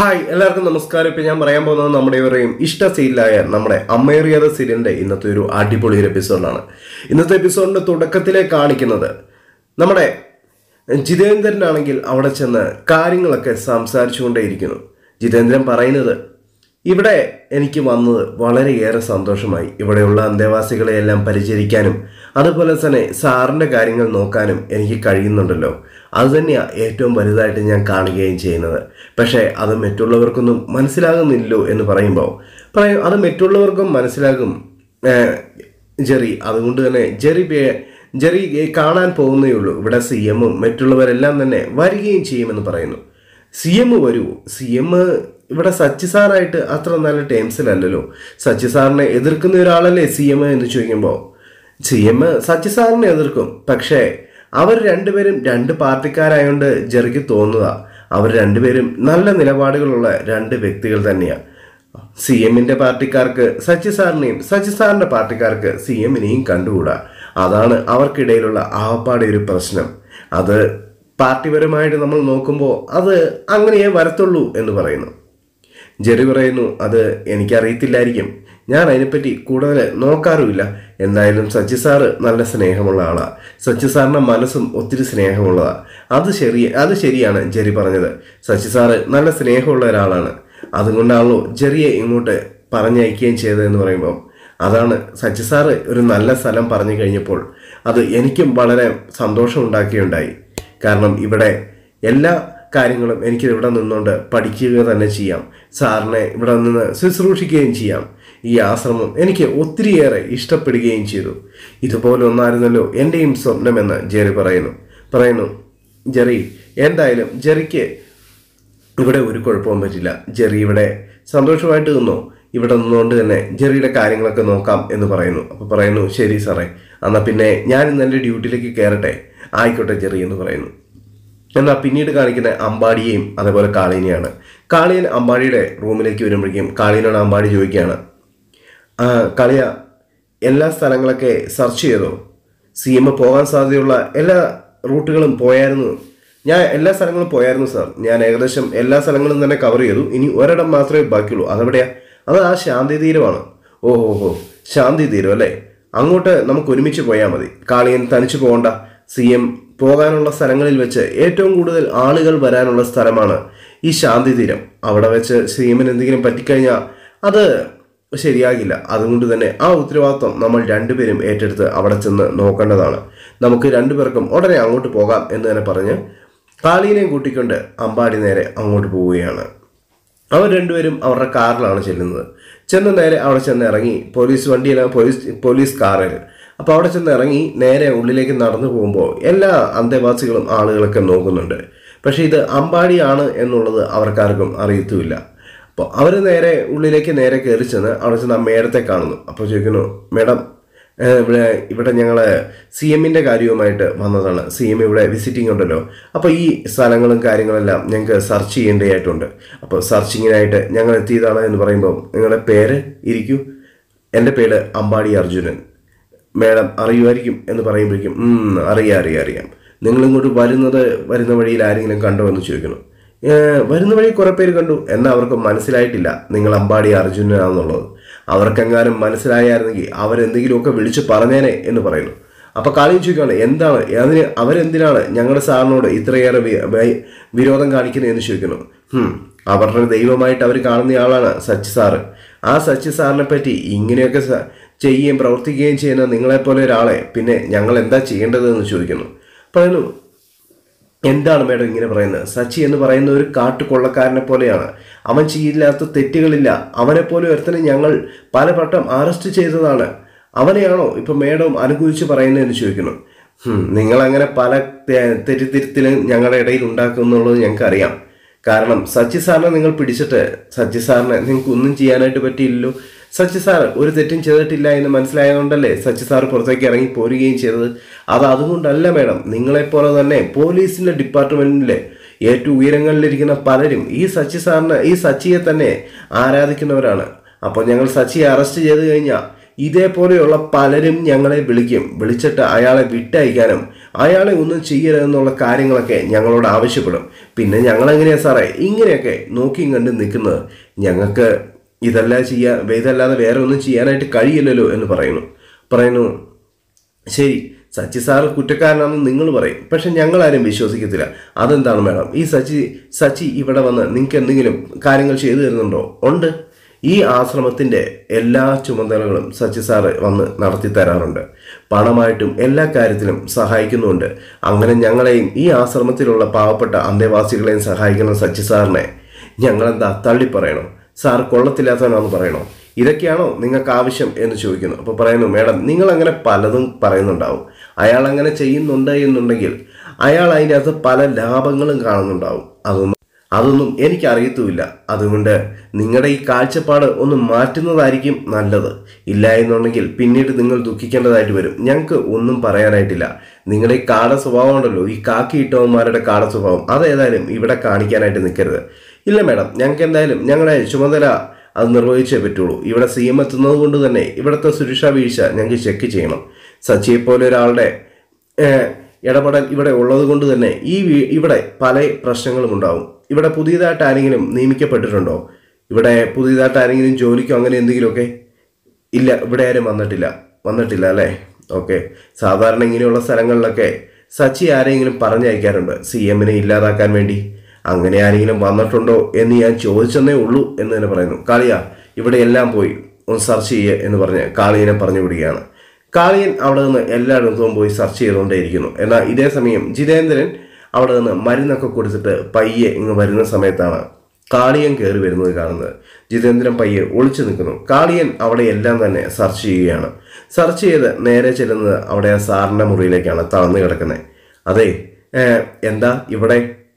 hi എല്ലാവർക്കും നമസ്കാരം ഇപ്പൊ ഞാൻ പറയാൻ പോകുന്നത് നമ്മുടെ ഇവരെയും ഇഷ്ട സീരിയലായ നമ്മുടെ അമ്മേറിയാத സീരിയലിന്റെ ഇന്നത്തെ ഒരു അടിപൊളി ഒരു എപ്പിസോഡാണ് ഇന്നത്തെ എപ്പിസോഡിന്റെ തുടക്കത്തിലെ കാണിക്കുന്നത് നമ്മുടെ ജിതേന്ദ്രനാണെങ്കിൽ അവിടെ ചെന്ന് കാര്യങ്ങളൊക്കെ സംസാരിച്ചുകൊണ്ടേയിരിക്കുന്നു ജിതേന്ദ്രൻ പറയുന്നത് ഇവിടെ എനിക്ക് വന്നത് വളരെയേറെ സന്തോഷമായി ഇവിടെയുള്ള അന്തേവാസികളെയെല്ലാം പരിചരിക്കാനും അതുപോലെ തന്നെ സാറിൻ്റെ കാര്യങ്ങൾ നോക്കാനും എനിക്ക് കഴിയുന്നുണ്ടല്ലോ അത് തന്നെയാണ് ഏറ്റവും വലുതായിട്ട് ഞാൻ കാണുകയും ചെയ്യുന്നത് പക്ഷേ അത് മറ്റുള്ളവർക്കൊന്നും മനസ്സിലാകുന്നില്ലോ എന്ന് പറയുമ്പോൾ പറയും അത് മറ്റുള്ളവർക്കും മനസ്സിലാകും ഏഹ്, ജെറി അതുകൊണ്ട് തന്നെ ജെറി പേ- ജെറി കാണാൻ പോകുന്നേ ഉള്ളൂ ഇവിടെ സി എമ്മും മറ്റുള്ളവരെല്ലാം തന്നെ വരികയും ചെയ്യുമെന്ന് പറയുന്നു സി എം വരൂ സി എം ഇവിടെ സച്ചി സാറായിട്ട് അത്ര നല്ല ടേംസിലല്ലല്ലോ സച്ചി സാറിനെ എതിർക്കുന്ന ഒരാളല്ലേ സി എം എന്ന് ചോദിക്കുമ്പോൾ സി എം സച്ചി സാറിനെ എതിർക്കും പക്ഷേ അവർ രണ്ടുപേരും രണ്ട് പാർട്ടിക്കാരായോണ്ട് ജെറിക്ക് തോന്നുക അവർ രണ്ടുപേരും നല്ല നിലപാടുകളുള്ള രണ്ട് വ്യക്തികൾ തന്നെയാണ് സി എമ്മിന്റെ പാർട്ടിക്കാർക്ക് സച്ചി സാറിനെയും സച്ചി സാറിന്റെ പാർട്ടിക്കാർക്ക് സി എമ്മിനെയും കണ്ടുകൂടാ അതാണ് അവർക്കിടയിലുള്ള ആവപ്പാടെ ഒരു പ്രശ്നം അത് പാർട്ടിപരമായിട്ട് നമ്മൾ നോക്കുമ്പോൾ അത് അങ്ങനെയേ വരത്തുള്ളൂ എന്ന് പറയുന്നു ജെറി പറയുന്നു അത് എനിക്കറിയത്തില്ലായിരിക്കും ഞാൻ അതിനെപ്പറ്റി കൂടുതൽ നോക്കാറുമില്ല എന്തായാലും സച്ചി സാറ് നല്ല സ്നേഹമുള്ള ആളാണ് സച്ചി സാറിൻ്റെ മനസ്സും ഒത്തിരി സ്നേഹമുള്ളതാണ് അത് ശരി അത് ശരിയാണ് ജെറി പറഞ്ഞത് സച്ചി സാറ് നല്ല സ്നേഹമുള്ള ഒരാളാണ് അതുകൊണ്ടാണല്ലോ ജെറിയെ ഇങ്ങോട്ട് പറഞ്ഞയക്കുകയും ചെയ്തതെന്ന് പറയുമ്പോൾ അതാണ് സച്ചി സാറ് ഒരു നല്ല സ്ഥലം പറഞ്ഞു കഴിഞ്ഞപ്പോൾ അത് എനിക്കും വളരെ സന്തോഷം ഉണ്ടാക്കിയുണ്ടായി കാരണം ഇവിടെ എല്ലാ കാര്യങ്ങളും എനിക്ക് ഇവിടെ നിന്നുകൊണ്ട് പഠിക്കുക തന്നെ ചെയ്യാം സാറിനെ ഇവിടെ നിന്ന് ശുശ്രൂഷിക്കുകയും ചെയ്യാം ഈ ആശ്രമം എനിക്ക് ഒത്തിരിയേറെ ഇഷ്ടപ്പെടുകയും ചെയ്തു ഇതുപോലെ ഒന്നായിരുന്നല്ലോ എൻ്റെയും സ്വപ്നമെന്ന് ജെറി പറയുന്നു പറയുന്നു ജെറി എന്തായാലും ജെറിക്ക് ഇവിടെ ഒരു കുഴപ്പവും പറ്റില്ല ജെറി ഇവിടെ സന്തോഷമായിട്ട് നിന്നോ ഇവിടെ നിന്നുകൊണ്ട് തന്നെ ജെറിയുടെ കാര്യങ്ങളൊക്കെ നോക്കാം എന്ന് പറയുന്നു അപ്പോൾ പറയുന്നു ശരി സാറേ എന്നാൽ പിന്നെ ഞാൻ ഇന്ന് എൻ്റെ ഡ്യൂട്ടിയിലേക്ക് കയറട്ടെ ആയിക്കോട്ടെ ജെറി എന്ന് പറയുന്നു എന്നാൽ പിന്നീട് കാണിക്കുന്ന അമ്പാടിയെയും അതേപോലെ കാളിനെയാണ് കാളിയൻ അമ്പാടിയുടെ റൂമിലേക്ക് വരുമ്പോഴേക്കും കാളിയനോട് അമ്പാടി ചോദിക്കുകയാണ് "ആ, കളിയ എല്ലാ സ്ഥലങ്ങളൊക്കെ സെർച്ച് ചെയ്തോ സി എം പോകാൻ സാധ്യതയുള്ള എല്ലാ റൂട്ടുകളും പോയായിരുന്നു ഞാൻ എല്ലാ സ്ഥലങ്ങളും പോയായിരുന്നു സാർ ഞാൻ ഏകദേശം എല്ലാ സ്ഥലങ്ങളും തന്നെ കവർ ചെയ്തു ഇനി ഒരിടം മാത്രമേ ബാക്കിയുള്ളൂ അതെവിടെയാ അത് ആ ശാന്തി തീരമാണ് ഓഹോ ഹോ ശാന്തി തീരം അല്ലേ അങ്ങോട്ട് നമുക്ക് ഒരുമിച്ച് പോയാൽ മതി കാളിയൻ തനിച്ചു പോകണ്ട സി എം പോകാനുള്ള സ്ഥലങ്ങളിൽ വെച്ച് ഏറ്റവും കൂടുതൽ ആളുകൾ വരാനുള്ള സ്ഥലമാണ് ഈ ശാന്തി തീരം അവിടെ വെച്ച് സി എമ്മിന് എന്തെങ്കിലും പറ്റിക്കഴിഞ്ഞാൽ അത് ശരിയാകില്ല അതുകൊണ്ട് തന്നെ ആ ഉത്തരവാദിത്വം നമ്മൾ രണ്ടുപേരും ഏറ്റെടുത്ത് അവിടെ ചെന്ന് നോക്കേണ്ടതാണ് നമുക്ക് രണ്ടുപേർക്കും ഉടനെ അങ്ങോട്ട് പോകാം എന്ന് തന്നെ പറഞ്ഞ് കാളീനെയും കൂട്ടിക്കൊണ്ട് അമ്പാടി നേരെ അങ്ങോട്ട് പോവുകയാണ് അവർ രണ്ടുപേരും അവരുടെ കാറിലാണ് ചെല്ലുന്നത് ചെന്ന് നേരെ അവിടെ ചെന്ന് ഇറങ്ങി പോലീസ് വണ്ടിയിലാണ് പോലീസ് പോലീസ് കാറിൽ അപ്പോൾ അവിടെ ചെന്ന് ഇറങ്ങി നേരെ ഉള്ളിലേക്ക് നടന്നു പോകുമ്പോൾ എല്ലാ അന്തേവാസികളും ആളുകളൊക്കെ നോക്കുന്നുണ്ട് പക്ഷേ ഇത് അമ്പാടിയാണ് എന്നുള്ളത് അവർക്കാർക്കും അറിയത്തുമില്ല അപ്പോൾ അവർ നേരെ ഉള്ളിലേക്ക് നേരെ കയറി ചെന്ന് അവിടെ ചെന്ന് ആ മേഡത്തെ കാണുന്നു അപ്പോൾ ചോദിക്കുന്നു മേഡം ഏഹ് ഇവിടെ ഇവിടെ ഞങ്ങൾ സി എമ്മിൻ്റെ കാര്യവുമായിട്ട് വന്നതാണ് സി എം ഇവിടെ വിസിറ്റിംഗ് ഉണ്ടല്ലോ അപ്പോൾ ഈ സ്ഥലങ്ങളും കാര്യങ്ങളെല്ലാം ഞങ്ങൾക്ക് സെർച്ച് ചെയ്യേണ്ടതായിട്ടുണ്ട് അപ്പോൾ സെർച്ചിങ്ങിനായിട്ട് ഞങ്ങൾ എത്തിയതാണ് എന്ന് പറയുമ്പോൾ നിങ്ങളുടെ പേര് ഇരിക്കൂ എൻ്റെ പേര് അമ്പാടി അർജുനൻ മേഡം അറിയുമായിരിക്കും എന്ന് പറയുമ്പോഴേക്കും "ഉം, അറിയാം അറിയാം അറിയാം നിങ്ങൾ ഇങ്ങോട്ട് വരുന്നത് വരുന്ന വഴിയിൽ ആരെങ്കിലും കണ്ടോ എന്ന് ചോദിക്കുന്നു "ഏ, വരുന്ന വഴി കുറേ പേര് കണ്ടു എന്നാൽ അവർക്ക് മനസ്സിലായിട്ടില്ല നിങ്ങൾ അമ്പാടി അർജുനനാണെന്നുള്ളത് അവർക്കെങ്ങാനും മനസ്സിലായായിരുന്നെങ്കിൽ അവരെന്തെങ്കിലുമൊക്കെ വിളിച്ച് പറഞ്ഞേനെ എന്ന് പറയുന്നു അപ്പോൾ കാളിയും ചോദിക്കുകയാണ് എന്താണ് അതിന് അവരെന്തിനാണ് ഞങ്ങളുടെ സാറിനോട് ഇത്രയേറെ വി- വൈ- വിരോധം കാണിക്കുന്നത് എന്ന് ചോദിക്കുന്നു "ഹും, അവരുടെ ദൈവമായിട്ട് അവർ കാണുന്ന ആളാണ് സച്ചി സാറ് ആ സച്ചി സാറിനെ പറ്റി ഇങ്ങനെയൊക്കെ സ- ചെയ്യുകയും പ്രവർത്തിക്കുകയും ചെയ്യുന്ന നിങ്ങളെപ്പോലെ ഒരാളെ പിന്നെ ഞങ്ങൾ എന്താ ചെയ്യേണ്ടത് എന്ന് ചോദിക്കുന്നു പറയുന്നു എന്താണ് മേഡം ഇങ്ങനെ പറയുന്നത് സച്ചി എന്ന് പറയുന്ന ഒരു കാട്ടുകൊള്ളക്കാരനെ പോലെയാണ് അവൻ ചെയ്യില്ലാത്ത തെറ്റുകളില്ല അവനെ പോലെ ഒരുത്തനെ ഞങ്ങൾ പലവട്ടം അറസ്റ്റ് ചെയ്തതാണ് അവനെയാണോ ഇപ്പൊ മേഡം അനുകൂലിച്ച് പറയുന്നതെന്ന് ചോദിക്കുന്നു "ഹും, നിങ്ങൾ അങ്ങനെ പല തെ- തെറ്റിത്തിരുത്തലും ഞങ്ങളുടെ ഇടയിൽ ഉണ്ടാക്കുന്നുള്ളത് ഞങ്ങൾക്ക് അറിയാം കാരണം സച്ചി സാറിനെ നിങ്ങൾ പിടിച്ചിട്ട് സച്ചി സാറിനെ നിങ്ങൾക്ക് ഒന്നും ചെയ്യാനായിട്ട് പറ്റിയില്ലല്ലോ സച്ചി സാർ ഒരു തെറ്റും ചെയ്തിട്ടില്ല എന്ന് മനസ്സിലായതുകൊണ്ടല്ലേ സച്ചി സാർ പുറത്തേക്ക് ഇറങ്ങി പോരുകയും ചെയ്തത് അത് അതുകൊണ്ടല്ല മേഡം നിങ്ങളെപ്പോലെ തന്നെ പോലീസിന്റെ ഡിപ്പാർട്ട്മെന്റിലെ ഏറ്റവും ഉയരങ്ങളിലിരിക്കുന്ന പലരും ഈ സച്ചി സാറിനെ ഈ സച്ചിയെ തന്നെ ആരാധിക്കുന്നവരാണ് അപ്പോൾ ഞങ്ങൾ സച്ചിയെ അറസ്റ്റ് ചെയ്ത് കഴിഞ്ഞാൽ ഇതേപോലെയുള്ള പലരും ഞങ്ങളെ വിളിക്കും വിളിച്ചിട്ട് അയാളെ വിട്ടയക്കാനും അയാളെ ഒന്നും ചെയ്യരുതെന്നുള്ള കാര്യങ്ങളൊക്കെ ഞങ്ങളോട് ആവശ്യപ്പെടും പിന്നെ ഞങ്ങൾ എങ്ങനെയാ സാറേ ഇങ്ങനെയൊക്കെ നോക്കിയും കണ്ട് നിൽക്കുന്നത് ഞങ്ങൾക്ക് ഇതല്ല ചെയ്യാൻ ഇതല്ലാതെ വേറെ ഒന്നും ചെയ്യാനായിട്ട് കഴിയില്ലല്ലോ എന്ന് പറയുന്നു പറയുന്നു ശരി സച്ചി സാറ് കുറ്റക്കാരനാണെന്ന് നിങ്ങൾ പറയും പക്ഷെ ഞങ്ങളാരും വിശ്വസിക്കത്തില്ല അതെന്താണ് മേഡം ഈ സച്ചി സച്ചി ഇവിടെ വന്ന് നിങ്ങൾക്ക് എന്തെങ്കിലും കാര്യങ്ങൾ ചെയ്തു തരുന്നുണ്ടോ ഉണ്ട് ഈ ആശ്രമത്തിൻ്റെ എല്ലാ ചുമതലകളും സച്ചി സാറ് വന്ന് നടത്തി തരാറുണ്ട് പണമായിട്ടും എല്ലാ കാര്യത്തിലും സഹായിക്കുന്നുണ്ട് അങ്ങനെ ഞങ്ങളെയും ഈ ആശ്രമത്തിലുള്ള പാവപ്പെട്ട അന്തേവാസികളെയും സഹായിക്കുന്ന സച്ചി സാറിനെ ഞങ്ങളെന്താ തള്ളിപ്പറയണോ സാർ കൊള്ളത്തില്ലാത്തവനാണെന്ന് പറയണോ ഇതൊക്കെയാണോ നിങ്ങൾക്ക് ആവശ്യം എന്ന് ചോദിക്കുന്നു അപ്പോൾ പറയുന്നു മേഡം നിങ്ങൾ അങ്ങനെ പലതും പറയുന്നുണ്ടാവും അയാൾ അങ്ങനെ ചെയ്യുന്നുണ്ട് എന്നുണ്ടെങ്കിൽ അയാൾ അതിൻ്റെ അകത്ത് പല ലാഭങ്ങളും കാണുന്നുണ്ടാവും അതൊന്നും അതൊന്നും എനിക്കറിയത്തുമില്ല അതുകൊണ്ട് നിങ്ങളുടെ ഈ കാഴ്ചപ്പാട് ഒന്ന് മാറ്റുന്നതായിരിക്കും നല്ലത് ഇല്ല എന്നുണ്ടെങ്കിൽ പിന്നീട് നിങ്ങൾ ദുഃഖിക്കേണ്ടതായിട്ട് വരും ഞങ്ങൾക്ക് ഒന്നും പറയാനായിട്ടില്ല നിങ്ങളുടെ ഈ കാട സ്വഭാവം ഉണ്ടല്ലോ ഈ കാക്കി ഇട്ടവന്മാരുടെ കാട സ്വഭാവം അതേതായാലും ഇവിടെ കാണിക്കാനായിട്ട് നിൽക്കരുത് ഇല്ല മേഡം ഞങ്ങൾക്ക് എന്തായാലും ഞങ്ങളുടെ ചുമതല അത് നിർവഹിച്ചേ പറ്റുള്ളൂ ഇവിടെ സി എം എത്തുന്നത് കൊണ്ട് തന്നെ ഇവിടുത്തെ സുരക്ഷാ വീഴ്ച ഞങ്ങൾക്ക് ചെക്ക് ചെയ്യണം സച്ചിയെ പോലെ ഒരാളുടെ ഏഹ്, ഇടപെടൽ ഇവിടെ ഉള്ളത് കൊണ്ട് തന്നെ ഈ വീ- ഇവിടെ പല പ്രശ്നങ്ങളും ഉണ്ടാവും ഇവിടെ പുതിയതായിട്ട് ആരെങ്കിലും നിയമിക്കപ്പെട്ടിട്ടുണ്ടോ ഇവിടെ പുതിയതായിട്ട് ആരെങ്കിലും ജോലിക്കോ അങ്ങനെ എന്തെങ്കിലുമൊക്കെ ഇല്ല ഇവിടെ ആരും വന്നിട്ടില്ല വന്നിട്ടില്ല അല്ലേ ഓക്കെ സാധാരണ ഇങ്ങനെയുള്ള സ്ഥലങ്ങളിലൊക്കെ സച്ചി ആരെങ്കിലും പറഞ്ഞയക്കാറുണ്ട് സി എമ്മിനെ ഇല്ലാതാക്കാൻ വേണ്ടി അങ്ങനെ ആരെങ്കിലും വന്നിട്ടുണ്ടോ എന്ന് ഞാൻ ചോദിച്ചെന്നേ ഉള്ളൂ എന്ന് തന്നെ പറയുന്നു കാളിയ ഇവിടെ എല്ലാം പോയി ഒന്ന് സെർച്ച് ചെയ്യുക എന്ന് പറഞ്ഞ് കാളിയനെ പറഞ്ഞു വിടുകയാണ് കാളിയൻ അവിടെ നിന്ന് എല്ലായിടത്തും പോയി സെർച്ച് ചെയ്തുകൊണ്ടേയിരിക്കുന്നു എന്നാൽ ഇതേ സമയം ജിതേന്ദ്രൻ അവിടെ നിന്ന് മരുന്നൊക്കെ കൊടുത്തിട്ട് പയ്യെ ഇങ്ങ് വരുന്ന സമയത്താണ് കാളിയൻ കയറി വരുന്നത് കാണുന്നത് ജിതേന്ദ്രൻ പയ്യെ ഒളിച്ചു നിൽക്കുന്നു കാളിയൻ അവിടെ എല്ലാം തന്നെ സെർച്ച് ചെയ്യുകയാണ് സെർച്ച് ചെയ്ത് നേരെ ചെല്ലുന്നത് അവിടെ ആ സാറിൻ്റെ മുറിയിലേക്കാണ് തളർന്നു കിടക്കുന്നത് അതെ ഏഹ്, എന്താ ഇവിടെ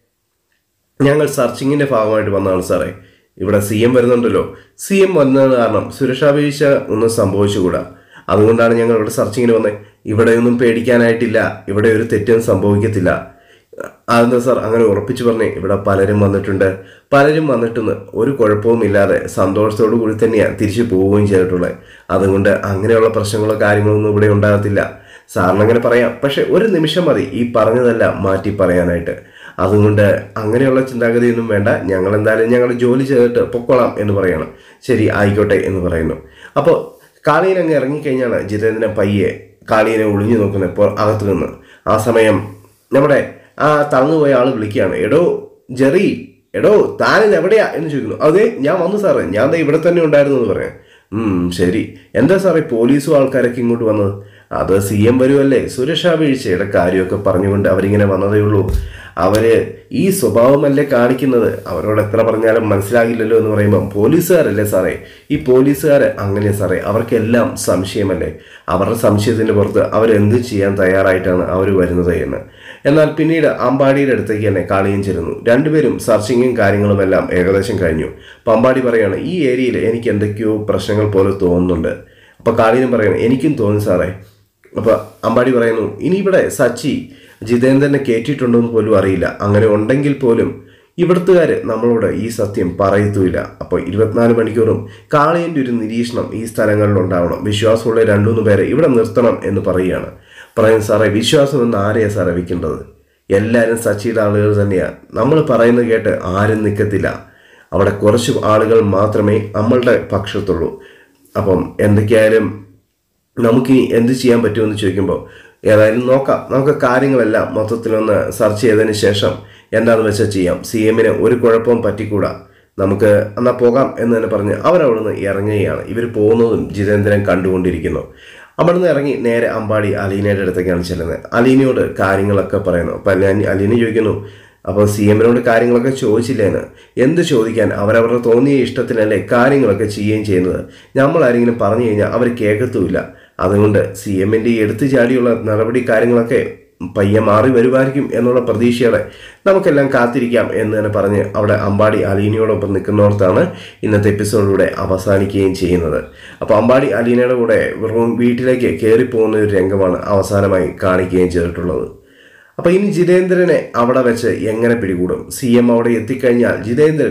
ഞങ്ങൾ സെർച്ചിങ്ങിന്റെ ഭാഗമായിട്ട് വന്നതാണ് സാറേ ഇവിടെ സി എം വരുന്നുണ്ടല്ലോ സി എം വന്നത് കാരണം സുരക്ഷാ വീഴ്ച ഒന്നും സംഭവിച്ചുകൂടാ അതുകൊണ്ടാണ് ഞങ്ങൾ ഇവിടെ സെർച്ചിങ്ങിന് വന്നത് ഇവിടെ ഒന്നും പേടിക്കാനായിട്ടില്ല ഇവിടെ ഒരു തെറ്റും സംഭവിക്കത്തില്ല അതെന്താ സാർ അങ്ങനെ ഉറപ്പിച്ചു പറഞ്ഞേ ഇവിടെ പലരും വന്നിട്ടുണ്ട് പലരും വന്നിട്ടെന്ന് ഒരു കുഴപ്പവും ഇല്ലാതെ സന്തോഷത്തോടു കൂടി തന്നെയാണ് തിരിച്ചു പോവുകയും ചെയ്തിട്ടുള്ളത് അതുകൊണ്ട് അങ്ങനെയുള്ള അങ്ങനെയുള്ള കാര്യങ്ങളൊന്നും ഇവിടെ ഉണ്ടാകത്തില്ല സാറിന് അങ്ങനെ പറയാം പക്ഷെ ഒരു നിമിഷം മതി ഈ പറഞ്ഞതെല്ലാം മാറ്റി പറയാനായിട്ട് അതുകൊണ്ട് അങ്ങനെയുള്ള ചിന്താഗതിയൊന്നും വേണ്ട ഞങ്ങൾ എന്തായാലും ഞങ്ങളുടെ ജോലി ചെയ്തിട്ട് പൊക്കോളാം എന്ന് പറയണം ശരി ആയിക്കോട്ടെ എന്ന് പറയുന്നു അപ്പോൾ കാളിയൻ അങ്ങ് ഇറങ്ങിക്കഴിഞ്ഞാണ് ജിതേന്ദ്രൻ പയ്യെ കാളിയനെ ഒളിഞ്ഞു നോക്കുന്നത് ഇപ്പോൾ അകത്ത് നിന്ന് ആ സമയം നമ്മുടെ ആ തളർന്നുപോയ ആൾ വിളിക്കുകയാണ് എടോ ജെറി എടോ താനിത് എവിടെയാ എന്ന് ചോദിക്കുന്നു അതെ ഞാൻ വന്നു സാറേ ഞാൻ ദേ ഇവിടെ തന്നെ ഉണ്ടായിരുന്നു എന്ന് പറയാം ഉം ശരി എന്താ സാറേ പോലീസും ആൾക്കാരൊക്കെ ഇങ്ങോട്ട് വന്നത് അത് സി എം വരുമല്ലേ സുരക്ഷാ വീഴ്ചയുടെ കാര്യമൊക്കെ പറഞ്ഞുകൊണ്ട് അവരിങ്ങനെ വന്നതേ ഉള്ളൂ അവര് ഈ സ്വഭാവമല്ലേ കാണിക്കുന്നത് അവരോട് എത്ര പറഞ്ഞാലും മനസ്സിലാകില്ലല്ലോ എന്ന് പറയുമ്പോൾ പോലീസുകാരല്ലേ സാറേ ഈ പോലീസുകാർ അങ്ങനെ സാറേ അവർക്കെല്ലാം സംശയമല്ലേ അവരുടെ സംശയത്തിന്റെ പുറത്ത് അവരെന്ത് ചെയ്യാൻ തയ്യാറായിട്ടാണ് അവർ വരുന്നത് എന്ന് എന്നാൽ പിന്നീട് അമ്പാടിയുടെ അടുത്തേക്ക് തന്നെ കാളിയും ചെല്ലുന്നു രണ്ടുപേരും സെർച്ചിങ്ങും കാര്യങ്ങളും എല്ലാം ഏകദേശം കഴിഞ്ഞു അപ്പം അമ്പാടി പറയാണ് ഈ ഏരിയയിൽ എനിക്ക് എന്തൊക്കെയോ പ്രശ്നങ്ങൾ പോലെ തോന്നുന്നുണ്ട് അപ്പൊ കാളിയും പറയണം എനിക്കും തോന്നി സാറേ അപ്പൊ അമ്പാടി പറയുന്നു ഇനി ഇവിടെ സച്ചി ജിതേന്ദ്രനെ കയറ്റിയിട്ടുണ്ടോന്ന് പോലും അറിയില്ല അങ്ങനെ ഉണ്ടെങ്കിൽ പോലും ഇവിടുത്തുകാർ നമ്മളോട് ഈ സത്യം പറയത്തുമില്ല അപ്പോൾ ഇരുപത്തിനാല് മണിക്കൂറും കാളിയൻ്റെ ഒരു നിരീക്ഷണം ഈ സ്ഥലങ്ങളിൽ ഉണ്ടാവണം വിശ്വാസമുള്ള രണ്ടുമൂന്ന് പേരെ ഇവിടെ നിർത്തണം എന്ന് പറയുകയാണ് പറയും സാറേ വിശ്വാസം എന്ന് ആരെയാ സാറേ വെക്കേണ്ടത് എല്ലാവരും സച്ചിയുടെ ആളുകൾ തന്നെയാണ് നമ്മൾ പറയുന്നത് കേട്ട് ആരും നിൽക്കത്തില്ല അവിടെ കുറച്ച് ആളുകൾ മാത്രമേ നമ്മളുടെ പക്ഷത്തുള്ളൂ അപ്പം എന്തൊക്കെയായാലും നമുക്കിനി എന്ത് ചെയ്യാൻ പറ്റുമെന്ന് ചോദിക്കുമ്പോൾ ഏതായാലും നോക്കാം നമുക്ക് കാര്യങ്ങളെല്ലാം മൊത്തത്തിലൊന്ന് സെർച്ച് ചെയ്തതിന് ശേഷം എന്താണെന്ന് വെച്ചാൽ ചെയ്യാം സി എമ്മിന് ഒരു കുഴപ്പവും പറ്റിക്കൂടാ നമുക്ക് എന്നാൽ പോകാം എന്ന് തന്നെ പറഞ്ഞ് അവരവിടുന്ന് ഇറങ്ങുകയാണ് ഇവർ പോകുന്നതും ജിതേന്ദ്രൻ കണ്ടുകൊണ്ടിരിക്കുന്നു അവിടെ നിന്ന് ഇറങ്ങി നേരെ അമ്പാടി അലീനയുടെ അടുത്തേക്കാണ് ചെല്ലുന്നത് അലീനയോട് കാര്യങ്ങളൊക്കെ പറയുന്നു അപ്പം ഞാൻ അലീന ചോദിക്കുന്നു അപ്പോൾ സി എമ്മിനോട് കാര്യങ്ങളൊക്കെ ചോദിച്ചില്ലേന്ന് എന്ത് ചോദിക്കാൻ അവരവരുടെ തോന്നിയ ഇഷ്ടത്തിനല്ലേ കാര്യങ്ങളൊക്കെ ചെയ്യുകയും ചെയ്യുന്നത് നമ്മൾ ആരെങ്കിലും പറഞ്ഞു കഴിഞ്ഞാൽ അവർ കേൾക്കത്തുമില്ല അതുകൊണ്ട് സി എമ്മിൻ്റെ ഈ എടുത്തു ചാടിയുള്ള നടപടി കാര്യങ്ങളൊക്കെ പയ്യെ മാറി വരുമായിരിക്കും എന്നുള്ള പ്രതീക്ഷയോടെ നമുക്കെല്ലാം കാത്തിരിക്കാം എന്ന് തന്നെ പറഞ്ഞ് അവിടെ അമ്പാടി അലീനയോടൊപ്പം നിൽക്കുന്നോർത്താണ് ഇന്നത്തെ എപ്പിസോഡിലൂടെ അവസാനിക്കുകയും ചെയ്യുന്നത് അപ്പോൾ അമ്പാടി അലീനയുടെ കൂടെ റൂം വീട്ടിലേക്ക് കയറിപ്പോകുന്ന ഒരു രംഗമാണ് അവസാനമായി കാണിക്കുകയും ചെയ്തിട്ടുള്ളത് അപ്പോൾ ഇനി ജിതേന്ദ്രനെ അവിടെ വെച്ച് എങ്ങനെ പിടികൂടും സി എം അവിടെ എത്തിക്കഴിഞ്ഞാൽ ജിതേന്ദ്രൻ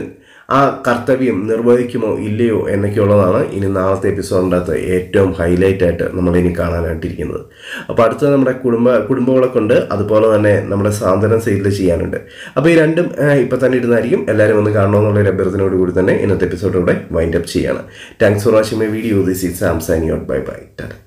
ആ കർത്തവ്യം നിർവഹിക്കുമോ ഇല്ലയോ എന്നൊക്കെയുള്ളതാണ് ഇനി നാളത്തെ എപ്പിസോഡിൻ്റെ അകത്ത് ഏറ്റവും ഹൈലൈറ്റ് ആയിട്ട് നമ്മൾ ഇനി കാണാനായിട്ടിരിക്കുന്നത് അപ്പോൾ അടുത്തത് നമ്മുടെ കുടുംബ കുടുംബങ്ങളൊക്കെ ഉണ്ട് അതുപോലെ തന്നെ നമ്മുടെ സാന്ത്വനം സൈഡിൽ ചെയ്യാനുണ്ട് അപ്പോൾ ഈ രണ്ടും ഇപ്പം തന്നെ ഇടുന്നതായിരിക്കും എല്ലാവരും ഒന്ന് കാണണമെന്നുള്ള ഒരു അഭ്യർത്ഥനയോട് കൂടി തന്നെ ഇന്നത്തെ എപ്പിസോഡോടെ വൈൻഡ് അപ്പ് ചെയ്യാണ് thanks for watching my video this is Sam signing out bye bye Tata